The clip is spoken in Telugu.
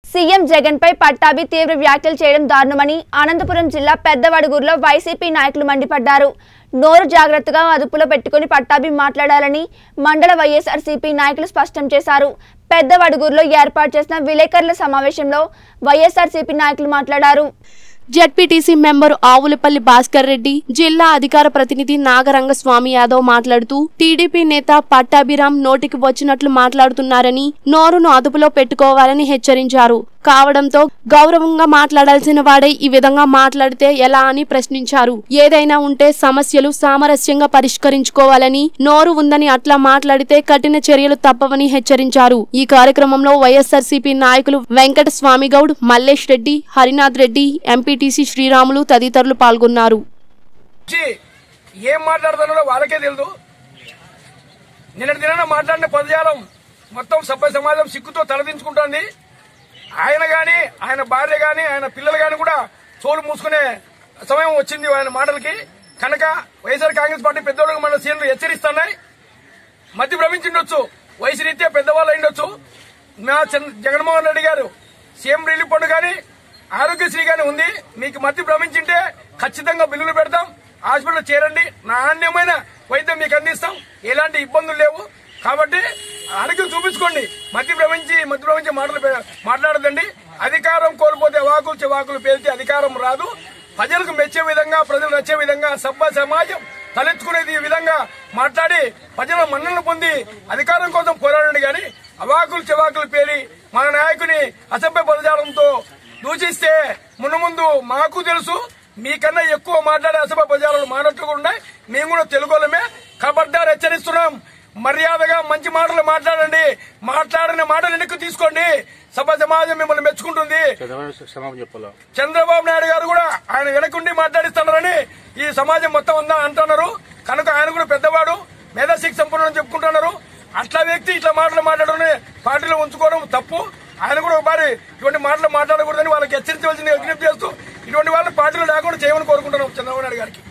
సీఎం జగన్ పై పట్టాభి తీవ్ర వ్యాఖ్యలు చేయడం దారుణమని అనంతపురం జిల్లా పెద్దవడుగూరులో వైసీపీ నాయకులు మండిపడ్డారు నోరు జాగ్రత్తగా అదుపులో పెట్టుకుని పట్టాభి మాట్లాడాలని మండల వైఎస్ఆర్సీపీ నాయకులు స్పష్టం చేశారు పెద్దవడుగూరులో ఏర్పాటు చేసిన విలేకరుల సమావేశంలో వైఎస్ఆర్సీపీ నాయకులు మాట్లాడారు జడ్పీటీసీ మెంబరు ఆవులపల్లి భాస్కర్ రెడ్డి జిల్లా అధికార ప్రతినిధి నాగరంగస్వామి యాదవ్ మాట్లాడుతూ టీడీపీ నేత పట్టాభిరామ్ నోటికి వచ్చినట్లు మాట్లాడుతున్నారని నోరును అదుపులో పెట్టుకోవాలని హెచ్చరించారు కావడంతో గౌరవంగా మాట్లాడాల్సిన వాడే ఈ విధంగా మాట్లాడితే ఎలా అని ప్రశ్నించారు ఏదైనా ఉంటే సమస్యలు సామరస్యంగా పరిష్కరించుకోవాలని నోరు ఉందని అట్లా మాట్లాడితే కఠిన చర్యలు తప్పవని హెచ్చరించారు ఈ కార్యక్రమంలో వైఎస్ఆర్సీపీ నాయకులు వెంకట స్వామిగౌడ్ మల్లేష్ రెడ్డి హరినాథ్ రెడ్డి ఎంపీటీసీ శ్రీరాములు తదితరులు పాల్గొన్నారు వచ్చి ఏం మాట్లాడుతున్నారో వాళ్ళకే తెలియదు నిన్నటి దినాన మాట్లాడిన పదజాలం మొత్తం సభ్య సమాజం సిగ్గుతో తలదించుకుంటోంది ఆయన గాని ఆయన భార్య గాని ఆయన పిల్లలు గాని కూడా చోలు మూసుకునే సమయం వచ్చింది ఆయన మాటలకి కనుక వైఎస్ఆర్ కాంగ్రెస్ పార్టీ పెద్దోళ్ళకి మన సీనియర్లు హెచ్చరిస్తున్నాయి మధ్య భ్రమించుండొచ్చు వయసు రీత్యా పెద్దవాళ్ళు అయిండొచ్చు మా చంద్ర- జగన్మోహన్ రెడ్డి గారు సీఎం రిలీఫ్ ఫండ్ కానీ ఆరోగ్యశ్రీ కానీ ఉంది మీకు మధ్య భ్రమించింటే ఖచ్చితంగా బిల్లులు పెడతాం హాస్పిటల్ చేరండి నాణ్యమైన వైద్యం మీకు అందిస్తాం ఎలాంటి ఇబ్బందులు లేవు కాబట్టి ఆరోగ్యం చూపించుకోండి మధ్య భ్రమించి మధ్య భ్రమించి మాటలు పె- మాట్లాడదండి అధికారం కోల్పోతే వాకులు చెవాకులు పేల్చి అధికారం రాదు ప్రజలకు మెచ్చే విధంగా ప్రజలు నచ్చే విధంగా సభ్య సమాజం తలెత్తుకునేది ఈ విధంగా మాట్లాడి ప్రజల మన్నలను పొంది అధికారం కోసం పోరాడండి గాని అవాకులు చెవాకులు పేలి మన నాయకుని అసభ్య పదజాలంతో దూషిస్తే మును ముందు మాకు తెలుసు మీకన్నా ఎక్కువ మాట్లాడే అసభ్య పదజాలను మానట్టుగా ఉన్నాయి మేము కూడా తెలుగులమే ఖబర్దార్ హెచ్చరిస్తున్నాం మర్యాదగా మంచి మాటలు మాట్లాడండి మాట్లాడిన మాటలు వెనక్కి తీసుకోండి సభ సమాజం మిమ్మల్ని మెచ్చుకుంటుంది చంద్రబాబు క్షమాపణ చెప్పాలా చంద్రబాబు నాయుడు గారు కూడా ఆయన వెనకుండి మాట్లాడిస్తున్నారని ఈ సమాజం మొత్తం ఉందా అంటున్నారు కనుక ఆయన కూడా పెద్దవాడు మేధాశక్తి సంపూర్ణ చెప్పుకుంటున్నారు అట్లా వ్యక్తి ఇట్లా మాటలు మాట్లాడడం పార్టీలో ఉంచుకోవడం తప్పు ఆయన కూడా ఒకసారి ఇటువంటి మాటలు మాట్లాడకూడదని వాళ్ళకి హెచ్చరించవలసింది విజ్ఞప్తి చేస్తూ ఇటువంటి వాళ్ళు పార్టీలో లేకుండా చేయమని కోరుకుంటున్నాం చంద్రబాబు నాయుడు గారికి